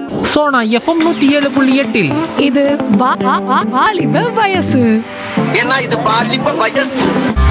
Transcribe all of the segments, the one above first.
Sona FM நூத்தி ஏழு புள்ளி எட்டில் இது வா- வா- வா- வாலிப வயசு ஏன்னா இது பாலிப்ப வயசு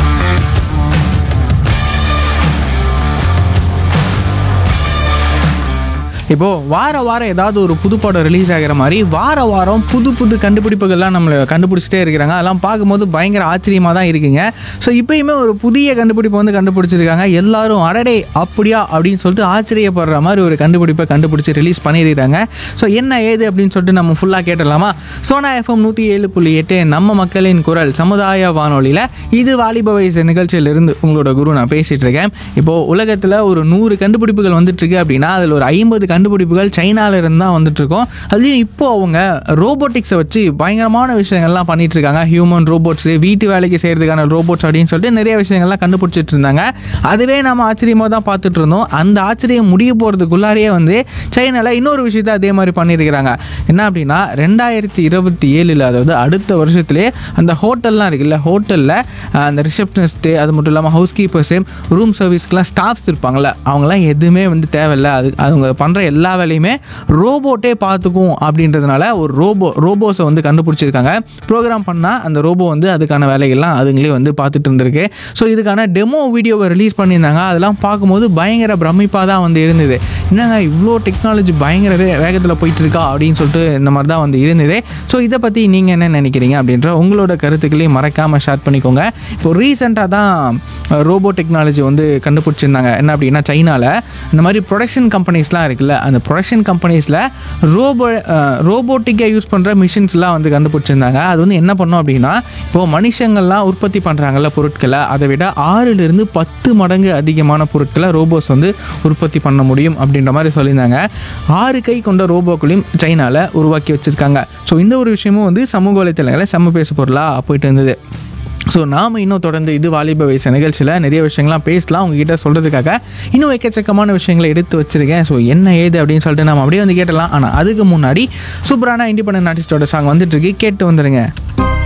இப்போ வார வாரம் ஏதாவது ஒரு புது படம் ரிலீஸ் ஆகிற மாதிரி வார வாரம் புது புது கண்டுபிடிப்புகள்லாம் நம்மளை கண்டுபிடிச்சிட்டே இருக்கிறாங்க அதெல்லாம் பார்க்கும்போது பயங்கர ஆச்சரியமாக தான் இருக்குங்க ஸோ இப்பயுமே ஒரு புதிய கண்டுபிடிப்பை வந்து கண்டுபிடிச்சிருக்காங்க எல்லாரும் அடடே அப்படியா அப்படின்னு சொல்லிட்டு ஆச்சரியப்படுற மாதிரி ஒரு கண்டுபிடிப்பை கண்டுபிடிச்சி ரிலீஸ் பண்ணியிருக்காங்க ஸோ என்ன ஏது அப்படின்னு சொல்லிட்டு நம்ம ஃபுல்லாக கேட்டலாமா சோனா எஃப்எம் நூற்றி ஏழு புள்ளி எட்டு நம்ம மக்களின் குரல் சமுதாய வானொலியில் இது வாலிப வயசு நிகழ்ச்சியிலிருந்து உங்களோட குரு நான் பேசிகிட்டு இருக்கேன் இப்போது உலகத்தில் ஒரு நூறு கண்டுபிடிப்புகள் வந்துட்டு இருக்கு அப்படின்னா அதில் ஒரு ஐம்பது கண்டுபிடிப்புகள் சைனால இருந்து தான் வந்துட்டு இருக்கோம் அதுலேயும் இப்போ அவங்க ரோபோட்டிக்ஸை வச்சு பயங்கரமான விஷயங்கள்லாம் பண்ணிட்டு இருக்காங்க ஹியூமன் ரோபோட்ஸ் வீட்டு வேலைக்கு செய்யறதுக்கான ரோபோட்ஸ் அப்படின்னு சொல்லிட்டு நிறைய விஷயங்கள்லாம் கண்டுபிடிச்சிட்டு இருந்தாங்க அதுவே நம்ம ஆச்சரியமாக தான் பார்த்துட்டு இருந்தோம் அந்த ஆச்சரியம் முடிய போகிறதுக்குள்ளாரியே வந்து சைனால இன்னொரு விஷயத்த அதே மாதிரி பண்ணியிருக்கிறாங்க என்ன அப்படின்னா ரெண்டாயிரத்தி இருபத்தி ஏழில் அதாவது அடுத்த வருஷத்துலேயே அந்த ஹோட்டல்லாம் இருக்குல்ல ஹோட்டலில் அந்த ரிசப்ஷனிஸ்ட்டு அது மட்டும் இல்லாமல் ஹவுஸ் கீப்பர்ஸு ரூம் சர்வீஸ்க்குலாம் ஸ்டாஃப்ஸ் இருப்பாங்கள்ல அவங்களாம் எதுவுமே வந்து தேவையில்ல அது அவங்க பண்ணுற எல்லா வேலையுமே ரோபோட்டே பார்த்துக்கும் அப்படின்றதுனால ஒரு ரோபோ ரோபோஸை வந்து கண்டுபிடிச்சிருக்காங்க ப்ரோக்ராம் பண்ணால் அந்த ரோபோ வந்து அதுக்கான வேலைகள்லாம் அதுங்களே வந்து பார்த்துட்டு இருந்திருக்கு ஸோ இதுக்கான டெமோ வீடியோவை ரிலீஸ் பண்ணியிருந்தாங்க அதெல்லாம் பார்க்கும்போது பயங்கர பிரமிப்பாக தான் வந்து இருந்தது என்னங்க இவ்வளோ டெக்னாலஜி பயங்கர வே வேகத்தில் போயிட்டு இருக்கா அப்படின்னு சொல்லிட்டு இந்த மாதிரி தான் வந்து இருந்தது ஸோ இதை பற்றி நீங்கள் என்ன நினைக்கிறீங்க அப்படின்ற உங்களோட கருத்துக்களையும் மறக்காமல் ஷேர் பண்ணிக்கோங்க இப்போ ரீசெண்டாக தான் ரோபோ டெக்னாலஜி வந்து கண்டுபிடிச்சிருந்தாங்க என்ன அப்படின்னா சைனாவில் இந்த மாதிரி ப்ரொடக்ஷன் கம்பெனிஸ்லாம் இருக்குல்ல அந்த ப்ரொடக்ஷன் கம்பெனிஸில் ரோபோ ரோபோட்டிக்காக யூஸ் பண்ணுற மிஷின்ஸ்லாம் வந்து கண்டுபிடிச்சிருந்தாங்க அது வந்து என்ன பண்ணும் அப்படின்னா இப்போது மனுஷங்கள்லாம் உற்பத்தி பண்ணுறாங்கல்ல பொருட்களை அதை விட ஆறிலிருந்து பத்து மடங்கு அதிகமான பொருட்களை ரோபோஸ் வந்து உற்பத்தி பண்ண முடியும் அப்படின்ற மாதிரி சொல்லியிருந்தாங்க ஆறு கை கொண்ட ரோபோக்களையும் சைனாவில் உருவாக்கி வச்சுருக்காங்க ஸோ இந்த ஒரு விஷயமும் வந்து சமூக வலைத்தளங்களில் செம்ம பேசு பொருளாக போயிட்டு இருந்தது ஸோ நாம் இன்னும் தொடர்ந்து இது வாலிப வயசு நிகழ்ச்சியில் நிறைய விஷயங்கள்லாம் பேசலாம் உங்ககிட்ட சொல்கிறதுக்காக இன்னும் எக்கச்சக்கமான விஷயங்களை எடுத்து வச்சிருக்கேன் ஸோ என்ன ஏது அப்படின்னு சொல்லிட்டு நம்ம அப்படியே வந்து கேட்டலாம் ஆனால் அதுக்கு முன்னாடி சூப்பரான இண்டிபெண்டன்ட் ஆர்டிஸ்டோட சாங் வந்துட்டு இருக்கு கேட்டு வந்துடுங்க